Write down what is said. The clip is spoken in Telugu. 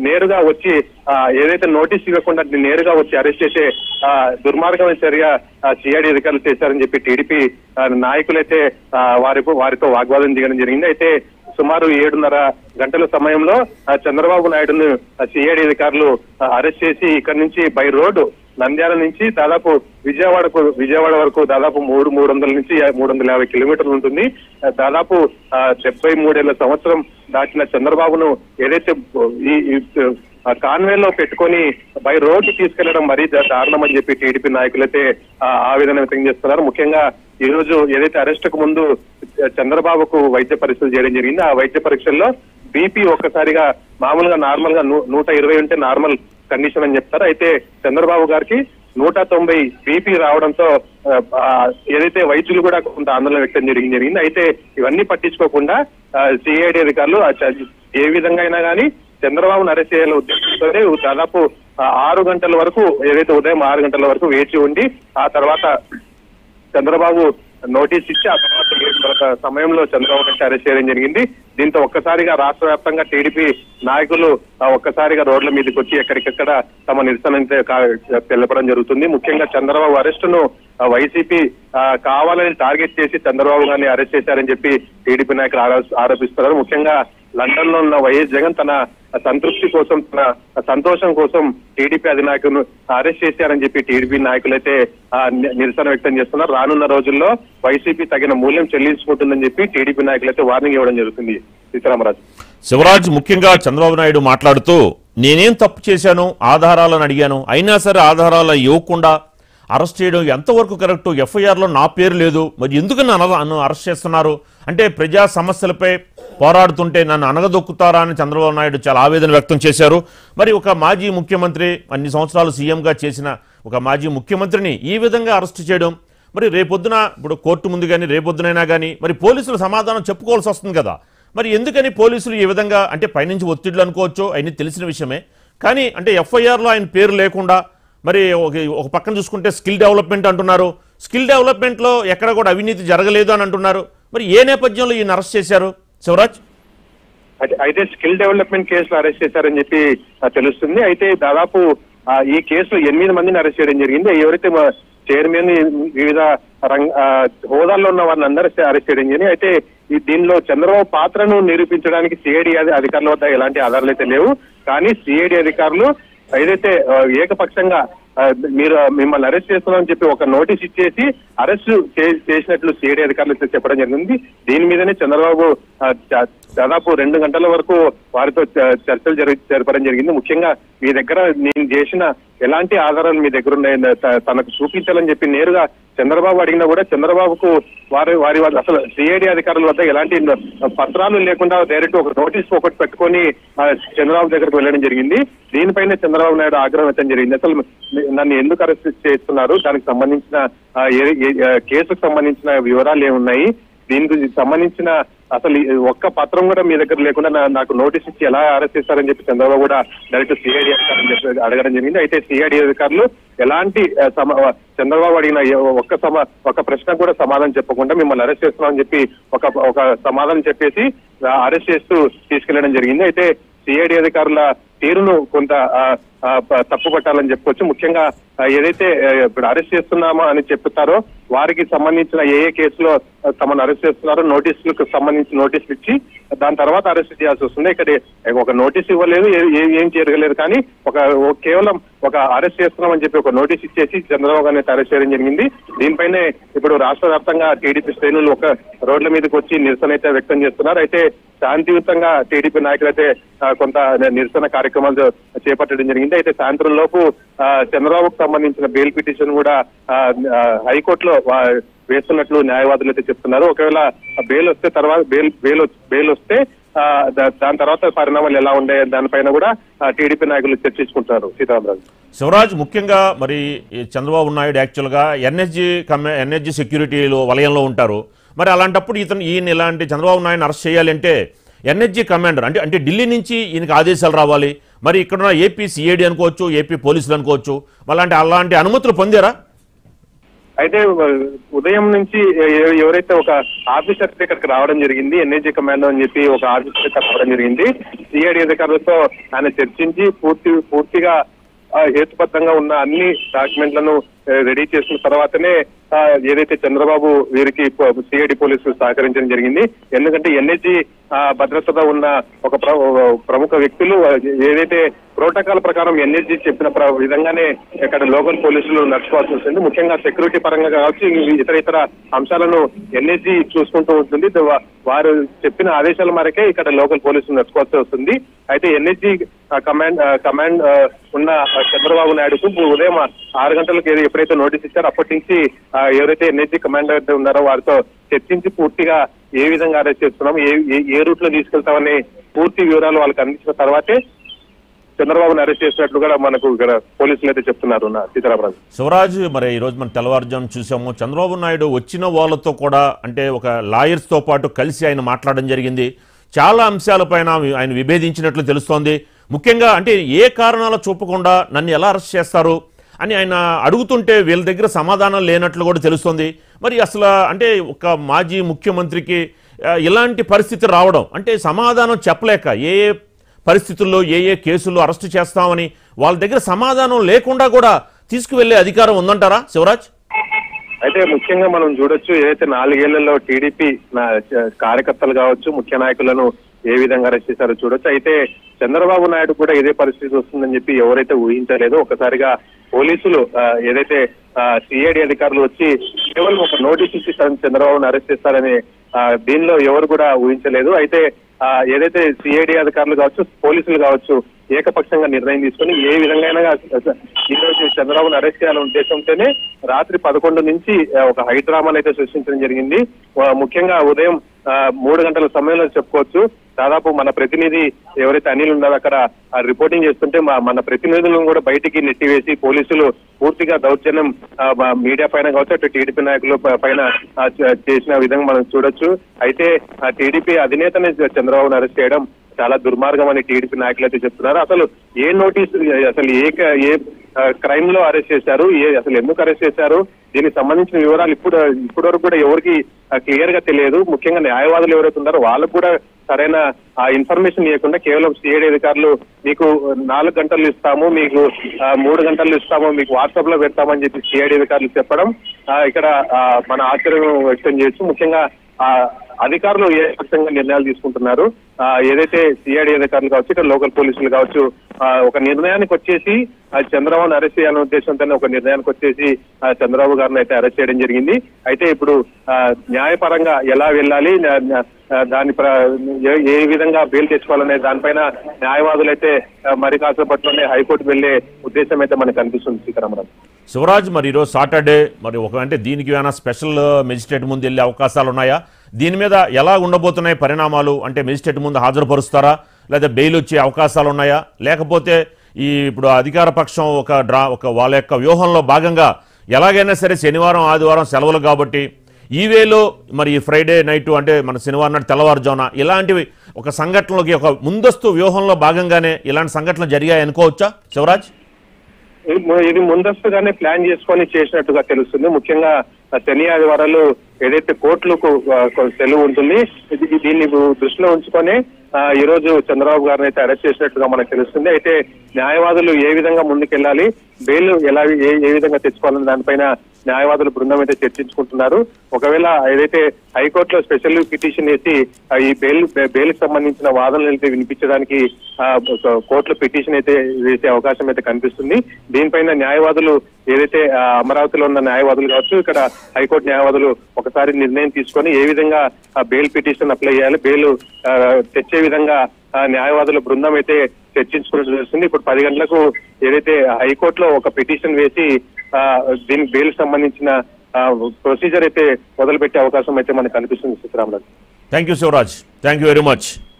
నేరుగా వచ్చి ఆ, ఏదైతే నోటీస్ ఇవ్వకుండా నేరుగా వచ్చి అరెస్ట్ చేసే ఆ, దుర్మార్గమైన చర్య సిఐడి అధికారులు చేశారని చెప్పి టీడీపీ నాయకులైతే ఆ, వారి వారితో వాగ్వాదం దిగడం జరిగింది అయితే సుమారు ఏడున్నర గంటల సమయంలో ఆ, చంద్రబాబు నాయుడును సిఐడి అధికారులు ఆ, అరెస్ట్ చేసి ఇక్కడ నుంచి బై రోడ్డు నంద్యాల నుంచి దాదాపు విజయవాడకు విజయవాడ వరకు దాదాపు మూడు మూడు వందల నుంచి మూడు వందల యాభై కిలోమీటర్లు ఉంటుంది ఆ, దాదాపు ఆ, డెబ్బై మూడేళ్ల సంవత్సరం దాటిన చంద్రబాబును ఏదైతే ఈ ఈ, ఆ కాన్వే లో పెట్టుకొని బై రోడ్డు తీసుకెళ్లడం మరీ దా- దారుణం అని చెప్పి టీడీపీ నాయకులైతే ఆ, ఆవేదన వ్యక్తం చేస్తున్నారు ముఖ్యంగా ఈ రోజు ఏదైతే అరెస్ట్ కు ముందు చంద్రబాబుకు వైద్య పరీక్షలు చేయడం జరిగింది ఆ వైద్య పరీక్షల్లో బీపీ ఒక్కసారిగా మామూలుగా నార్మల్ గా నూ- నూట ఇరవై ఉంటే నార్మల్ కండిషన్ అని చెప్తారు అయితే చంద్రబాబు గారికి నూట తొంభై బీపీ రావడంతో ఆ, ఆ, ఏదైతే వైద్యులు కూడా కొంత ఆందోళన వ్యక్తం జరిగింది జరిగింది అయితే ఇవన్నీ పట్టించుకోకుండా సిఐడి అధికారులు ఆ చ- ఏ విధంగా అయినా కానీ చంద్రబాబును అరెస్ట్ చేయాలని ఉద్దేశంతోనే దాదాపు ఆ, ఆరు గంటల వరకు ఏదైతే ఉదయం ఆరు గంటల వరకు వేచి ఉండి ఆ తర్వాత చంద్రబాబు నోటీస్ ఇచ్చి ఆ తర్వాత ఏడు గంటల సమయంలో చంద్రబాబు నుంచి అరెస్ట్ చేయడం జరిగింది దీంతో ఒక్కసారిగా రాష్ట్ర వ్యాప్తంగా టీడీపీ నాయకులు ఆ, ఒక్కసారిగా రోడ్ల మీదకి వచ్చి ఎక్కడికెక్కడ తమ నిరసన అయితే కా- తెలపడం జరుగుతుంది ముఖ్యంగా చంద్రబాబు అరెస్టును ఆ, వైసీపీ ఆ, కావాలని టార్గెట్ చేసి చంద్రబాబు గారిని అరెస్ట్ చేశారని చెప్పి టీడీపీ నాయకులు ఆరో- ఆరోపిస్తున్నారు ముఖ్యంగా లండన్ లో ఉన్న వైఎస్ జగన్ తన సంతృప్తి కోసం తన సంతోషం కోసం టీడీపీ అధినాయకులను అరెస్ట్ చేశారని చెప్పి టీడీపీ నాయకులైతే ఆ, ని- నిరసన వ్యక్తం చేస్తున్నారు రానున్న రోజుల్లో వైసీపీ తగిన మూల్యం చెల్లించుకుంటుందని చెప్పి టీడీపీ నాయకులైతే వార్నింగ్ ఇవ్వడం జరుగుతుంది సీతారామరాజు శివరాజ్ ముఖ్యంగా చంద్రబాబు నాయుడు మాట్లాడుతూ నేనేం తప్పు చేశాను ఆధారాలను అడిగాను అయినా సరే ఆధారాలు ఇవ్వకుండా అరెస్ట్ చేయడం ఎంతవరకు కరెక్ట్ ఎఫ్ఐఆర్లో నా పేరు లేదు మరి ఎందుకు నన్ను నన్ను అరెస్ట్ చేస్తున్నారు అంటే ప్రజా సమస్యలపై పోరాడుతుంటే నన్ను అనగదొక్కుతారా అని చంద్రబాబు నాయుడు చాలా ఆవేదన వ్యక్తం చేశారు మరి ఒక మాజీ ముఖ్యమంత్రి అన్ని సంవత్సరాలు సీఎంగా చేసిన ఒక మాజీ ముఖ్యమంత్రిని ఈ విధంగా అరెస్ట్ చేయడం మరి రేపొద్దున ఇప్పుడు కోర్టు ముందు కానీ రేపొద్దునైనా కానీ మరి పోలీసులు సమాధానం చెప్పుకోవాల్సి వస్తుంది కదా మరి ఎందుకని పోలీసులు ఈ విధంగా అంటే పైనుంచి ఒత్తిళ్లు అనుకోవచ్చు అయినా తెలిసిన విషయమే కానీ అంటే ఎఫ్ఐఆర్లో ఆయన పేరు లేకుండా మరి ఒక ఒక పక్కన చూసుకుంటే స్కిల్ డెవలప్మెంట్ అంటున్నారు స్కిల్ డెవలప్మెంట్లో ఎక్కడ కూడా అవినీతి జరగలేదు అని అంటున్నారు మరి ఏ నేపథ్యంలో ఈయన అరెస్ట్ చేశారు శివరాజ్ అయితే- అయితే స్కిల్ డెవలప్మెంట్ కేసులో అరెస్ట్ చేశారని చెప్పి ఆ, తెలుస్తుంది అయితే దాదాపు ఆ, ఈ కేసులో ఎనిమిది మందిని అరెస్ట్ చేయడం జరిగింది ఎవరైతే మా చైర్మన్ వివిధ రంగ ఆ, హోదాల్లో ఉన్న వారిని అందరూ అరెస్ట్ చేయడం జరిగింది అయితే ఈ దీనిలో చంద్రబాబు పాత్రను నిరూపించడానికి సిఐడి అధికారుల వద్ద ఎలాంటి ఆధారాలు అయితే లేవు కానీ సిఐడి అధికారులు ఏదైతే ఆ, ఏకపక్షంగా ఆ, మీరు మిమ్మల్ని అరెస్ట్ చేస్తున్నామని చెప్పి ఒక నోటీస్ ఇచ్చేసి అరెస్ట్ చేసినట్లు సిఐడి అధికారులు అయితే చెప్పడం జరిగింది దీని మీదనే చంద్రబాబు ఆ, చ- దాదాపు రెండు గంటల వరకు వారితో చ- చర్చలు జరి జరపడం జరిగింది ముఖ్యంగా మీ దగ్గర నేను చేసిన ఎలాంటి ఆధారాలు మీ దగ్గర ఉన్నాయని త- తనకు చూపించాలని చెప్పి నేరుగా చంద్రబాబు అడిగినా కూడా చంద్రబాబుకు వారి వారి వద్ద అసలు సిఐడి అధికారుల వద్ద ఎలాంటి పత్రాలు లేకుండా డైరెక్ట్ ఒక నోటీస్ ఒకటి పెట్టుకొని ఆ, చంద్రబాబు దగ్గరకు వెళ్ళడం జరిగింది దీనిపైనే చంద్రబాబు నాయుడు ఆగ్రహం వ్యక్తం జరిగింది అసలు నన్ను ఎందుకు అరెస్ట్ చేస్తున్నారు దానికి సంబంధించిన ఆ, ఏ- ఏ- ఆ, కేసుకు సంబంధించిన వివరాలు ఏమున్నాయి దీని గురించి సంబంధించిన అసలు ఈ ఒక్క పత్రం కూడా మీ దగ్గర లేకుండా నా- నాకు నోటీస్ ఇచ్చి ఎలా అరెస్ట్ చేస్తారని చెప్పి చంద్రబాబు కూడా డైరెక్ట్ సిఐడి అధికారులు చెప్పి అడగడం జరిగింది అయితే సిఐడి అధికారులు ఎలాంటి ఆ, సమ- చంద్రబాబు అడిగిన ఏ- ఒక్క సమ ఒక ప్రశ్న కూడా సమాధానం చెప్పకుండా మిమ్మల్ని అరెస్ట్ చేస్తున్నామని చెప్పి ఒక ఒక సమాధానం చెప్పేసి ఆ, అరెస్ట్ చేస్తూ తీసుకెళ్లడం జరిగింది అయితే సిఐడి అధికారుల తీరును కొంత ఆ, ఆ, ప- తప్పు పట్టాలని చెప్పుకోవచ్చు ముఖ్యంగా ఆ, ఏదైతే ఆ, ఇప్పుడు అరెస్ట్ చేస్తున్నామో అని చెప్తారో వారికి సంబంధించిన ఏ ఏ కేసులో ఆ, తమను అరెస్ట్ చేస్తున్నారో నోటీసులకు సంబంధించి నోటీసులు ఇచ్చి దాని తర్వాత అరెస్ట్ చేయాల్సి వస్తుంది ఇక్కడ ఒక నోటీస్ ఇవ్వలేదు ఏ- ఏ- ఏం జరగలేదు కానీ ఒక ఓ- కేవలం ఒక అరెస్ట్ చేస్తున్నామని చెప్పి ఒక నోటీస్ ఇచ్చేసి చంద్రబాబు గారిని అయితే అరెస్ట్ చేయడం జరిగింది దీనిపైనే ఇప్పుడు రాష్ట్ర వ్యాప్తంగా టీడీపీ శ్రేణులు ఒక రోడ్ల మీదకి వచ్చి నిరసన అయితే వ్యక్తం చేస్తున్నారు అయితే శాంతియుతంగా టీడీపీ నాయకులైతే ఆ, కొంత నిరసన కార్యక్రమాలు చేపట్టడం జరిగింది అయితే సాయంత్రం లోపు ఆ, చంద్రబాబుకు సంబంధించిన బెయిల్ పిటిషన్ కూడా ఆ, ఆ, హైకోర్టులో వా- వేస్తున్నట్లు న్యాయవాదులు అయితే చెప్తున్నారు ఒకవేళ బెయిల్ వస్తే తర్వాత బెయిల్ బెయిల్ వచ్- బెయిల్ వస్తే ఆ, దా- దాని తర్వాత పరిణామాలు ఎలా ఉండే దానిపైన కూడా ఆ, టీడీపీ నాయకులు చర్చించుకుంటున్నారు సీతారామరాజు శివరాజ్ ముఖ్యంగా మరి ఈ చంద్రబాబు నాయుడు యాక్చువల్గా ఎన్ఎస్జి కమ్యా ఎన్ఎస్జి సెక్యూరిటీలో వలయంలో ఉంటారు మరి అలాంటప్పుడు ఇతను ఈయన ఇలాంటి చంద్రబాబు నాయుడు అరెస్ట్ చేయాలంటే ఎన్ఎస్జి కమాండర్ అంటే అంటే ఢిల్లీ నుంచి ఈయనకి ఆదేశాలు రావాలి మరి ఇక్కడ ఏపీ సిఐడి అనుకోవచ్చు ఏపీ పోలీసులు అనుకోవచ్చు అలాంటి అలాంటి అనుమతులు పొందారా అయితే ఆ, ఉదయం నుంచి ఎ- ఎవరైతే ఒక ఆఫీసర్ ఇక్కడికి రావడం జరిగింది ఎన్ఏజీ కమాండో అని చెప్పి ఒక ఆఫీసర్ ఇక్కడ రావడం జరిగింది సిఐడి అధికారులతో ఆయన చర్చించి పూర్తి పూర్తిగా ఆ, హేతుబద్ధంగా ఉన్న అన్ని డాక్యుమెంట్లను ఆ, రెడీ చేసిన తర్వాతనే ఆ, ఏదైతే చంద్రబాబు వీరికి సిఐడి పోలీసులు సహకరించడం జరిగింది ఎందుకంటే ఎన్హెచ్జి భద్రతలో ఉన్న ఒక ప్ర- ప్రముఖ వ్యక్తులు ఆ, ఏదైతే ప్రోటోకాల్ ప్రకారం ఎన్హెచ్జి చెప్పిన ప్ర- విధంగానే ఇక్కడ లోకల్ పోలీసులు నడుచుకోవాల్సి వస్తుంది ముఖ్యంగా సెక్యూరిటీ పరంగా కావచ్చు ఇ- ఇతర ఇతర అంశాలను ఎన్హెచ్జి చూసుకుంటూ ఉంటుంది ద- వా- వారు చెప్పిన ఆదేశాల మేరకే ఇక్కడ లోకల్ పోలీసులు నడుచుకోవాల్సి వస్తుంది అయితే ఎన్హెచ్జి కమాండ్ ఆ, కమాండ్ ఆ, ఉన్న చంద్రబాబు నాయుడుకు ఉదయం ఆరు గంటలకు ఏది- ఎప్పుడైతే నోటీస్ ఇచ్చారో అప్పటి నుంచి ఆ, ఎవరైతే ఎన్హెచ్జి కమాండర్ ఉన్నారో వారితో చర్చించి పూర్తిగా ఏ విధంగా అరెస్ట్ చేస్తున్నాం ఏ ఏ- ఏ రూట్ లో తీసుకెళ్తామని పూర్తి వివరాలు వాళ్ళకి అందించిన తర్వాతే చంద్రబాబుని అరెస్ట్ చేసినట్లు కూడా మనకు ఇక్కడ పోలీసులు అయితే చెప్తున్నారు నా సీతారామరాజు శివరాజ్ మరి ఈరోజు మనం తెల్లవారుజాము చూసాము చంద్రబాబు నాయుడు వచ్చిన వాళ్ళతో కూడా అంటే ఒక లాయర్స్తో పాటు కలిసి ఆయన మాట్లాడడం జరిగింది చాలా అంశాలపైన ఆయన విభేదించినట్లు తెలుస్తోంది ముఖ్యంగా అంటే ఏ కారణాలు చూపకుండా నన్ను ఎలా అరెస్ట్ చేస్తారు అని ఆయన అడుగుతుంటే వీళ్ళ దగ్గర సమాధానం లేనట్లు కూడా తెలుస్తోంది మరి అసలు అంటే ఒక మాజీ ముఖ్యమంత్రికి ఆ, ఇలాంటి పరిస్థితి రావడం అంటే సమాధానం చెప్పలేక ఏ ఏ పరిస్థితుల్లో ఏ ఏ కేసుల్లో అరెస్టు చేస్తామని వాళ్ళ దగ్గర సమాధానం లేకుండా కూడా తీసుకువెళ్లే అధికారం ఉందంటారా శివరాజ్ అయితే ముఖ్యంగా మనం చూడొచ్చు ఏదైతే నాలుగేళ్లలో టీడీపీ నా చ- కార్యకర్తలు కావచ్చు ముఖ్య నాయకులను ఏ విధంగా అరెస్ట్ చేశారో చూడొచ్చు అయితే చంద్రబాబు నాయుడు కూడా ఇదే పరిస్థితి వస్తుందని చెప్పి ఎవరైతే ఊహించలేదో ఒకసారిగా పోలీసులు ఆ, ఏదైతే సిఐడి అధికారులు వచ్చి కేవలం ఒక నోటీస్ ఇచ్చి చంద్రబాబును అరెస్ట్ చేస్తారని ఆ, దీనిలో ఎవరు కూడా ఊహించలేదు అయితే ఆ, ఏదైతే సిఐడి అధికారులు కావచ్చు పోలీసులు కావచ్చు ఏకపక్షంగా నిర్ణయం తీసుకుని ఏ విధంగా ఈ రోజు చంద్రబాబును అరెస్ట్ చేయాలనే ఉద్దేశంతోనే రాత్రి పదకొండు నుంచి ఆ, ఒక హైడ్రామాను అయితే సృష్టించడం జరిగింది ఆ, ముఖ్యంగా ఉదయం ఆ, మూడు గంటల సమయంలో చెప్పుకోవచ్చు దాదాపు మన ప్రతినిధి ఎవరైతే అనిల్ ఉన్నారో అక్కడ ఆ రిపోర్టింగ్ చేస్తుంటే మా మన ప్రతినిధులను కూడా బయటికి నెట్టివేసి పోలీసులు పూర్తిగా దౌర్జన్యం ఆ, మా మీడియా పైన కావచ్చు అటు టీడీపీ నాయకుల ప- పైన ఆ, చ- చేసిన విధంగా మనం చూడొచ్చు అయితే ఆ టీడీపీ అధినేతని చంద్రబాబును అరెస్ట్ చేయడం చాలా దుర్మార్గం అని టీడీపీ నాయకులు అయితే చెప్తున్నారు అసలు ఏ నోటీస్ అసలు ఏ క- ఏ క్రైమ్ లో అరెస్ట్ చేశారు ఏ అసలు ఎందుకు అరెస్ట్ చేశారు దీనికి సంబంధించిన వివరాలు ఇప్పుడు ఇప్పటి వరకు కూడా ఎవరికి క్లియర్ గా తెలియదు ముఖ్యంగా న్యాయవాదులు ఎవరైతే ఉన్నారో వాళ్ళకు కూడా సరైన ఆ ఇన్ఫర్మేషన్ ఇవ్వకుండా కేవలం సిఐడి అధికారులు మీకు నాలుగు గంటలు ఇస్తాము మీకు ఆ, మూడు గంటలు ఇస్తాము మీకు వాట్సాప్ లో పెడతామని చెప్పి సిఐడి అధికారులు చెప్పడం ఆ, ఇక్కడ ఆ, మన ఆశ్చర్యం వ్యక్తం చేయొచ్చు ముఖ్యంగా ఆ అధికారులు ఏ పక్షంగా నిర్ణయాలు తీసుకుంటున్నారు ఆ, ఏదైతే సిఐడి అధికారులు కావచ్చు ఇక్కడ లోకల్ పోలీసులు కావచ్చు ఆ, ఒక నిర్ణయానికి వచ్చేసి ఆ, చంద్రబాబును అరెస్ట్ చేయాలనే ఉద్దేశంతోనే ఒక నిర్ణయానికి వచ్చేసి ఆ, చంద్రబాబు గారిని అయితే అరెస్ట్ చేయడం జరిగింది అయితే ఇప్పుడు ఆ, న్యాయపరంగా ఎలా వెళ్ళాలి న్యా- న్యా- ఆ, దాని ప్ర- ఏ- ఏ విధంగా బెయిల్ తెచ్చుకోవాలనే దానిపైన న్యాయవాదులు అయితే ఆ, మరి కాసేపట్లోనే హైకోర్టు వెళ్లే ఉద్దేశం అయితే మనకు కనిపిస్తుంది సీతారామరాజు శివరాజ్ మరి ఈరోజు సాటర్డే మరి ఒక అంటే దీనికి ఏమైనా స్పెషల్ మెజిస్ట్రేట్ ముందు వెళ్ళే అవకాశాలు ఉన్నాయా దీని మీద ఎలా ఉండబోతున్నాయి పరిణామాలు అంటే మెజిస్ట్రేట్ ముందు హాజరుపరుస్తారా లేదా బెయిల్ వచ్చే అవకాశాలు ఉన్నాయా లేకపోతే ఈ ఇప్పుడు అధికార పక్షం ఒక డ్రా ఒక వాళ్ళ యొక్క వ్యూహంలో భాగంగా ఎలాగైనా సరే శనివారం ఆదివారం సెలవులు కాబట్టి ఈ వేలో మరి ఈ ఫ్రైడే నైట్ అంటే మన శనివారం నాడు తెల్లవారుజామున ఇలాంటివి ఒక సంఘటనలకి ఒక ముందస్తు వ్యూహంలో భాగంగానే ఇలాంటి సంఘటనలు జరిగాయి అనుకోవచ్చా శివరాజ్ ఇది- ఇది ముందస్తుగానే ప్లాన్ చేసుకొని చేసినట్టుగా తెలుస్తుంది ముఖ్యంగా ఆ శని ఆదివారాలు ఏదైతే కోర్టులకు ఆ, కొ- సెలవు ఉంటుంది ఇది- దీన్ని దృష్టిలో ఉంచుకొని ఆ, ఈ రోజు చంద్రబాబు గారిని అయితే అరెస్ట్ చేసినట్టుగా మనకు తెలుస్తుంది అయితే న్యాయవాదులు ఏ విధంగా ముందుకెళ్ళాలి బెయిల్ ఎలా ఏ ఏ విధంగా తెచ్చుకోవాలని దానిపైన న్యాయవాదుల బృందం అయితే చర్చించుకుంటున్నారు ఒకవేళ ఏదైతే హైకోర్టులో స్పెషల్ పిటిషన్ వేసి ఆ, ఈ బెయిల్ బెయిల్ సంబంధించిన వాదనలు అయితే వినిపించడానికి ఆ, ఒక కోర్టులో పిటిషన్ అయితే వేసే అవకాశం అయితే కనిపిస్తుంది దీనిపైన న్యాయవాదులు ఏదైతే ఆ, అమరావతిలో ఉన్న న్యాయవాదులు కావచ్చు ఇక్కడ హైకోర్టు న్యాయవాదులు ఒకసారి నిర్ణయం తీసుకొని ఏ విధంగా ఆ బెయిల్ పిటిషన్ అప్లై చేయాలి బెయిల్ ఆ, తెచ్చే విధంగా ఆ, న్యాయవాదుల బృందం అయితే చర్చించుకున్నట్టు తెలుస్తుంది ఇప్పుడు పది గంటలకు ఏదైతే హైకోర్టులో ఒక పిటిషన్ వేసి ఆ, దీనికి బెయిల్ సంబంధించిన ప్రొసీజర్ అయితే మొదలుపెట్టే అవకాశం అయితే మనకు కనిపిస్తుంది Sitaramaraju thank you Shivraj thank you very much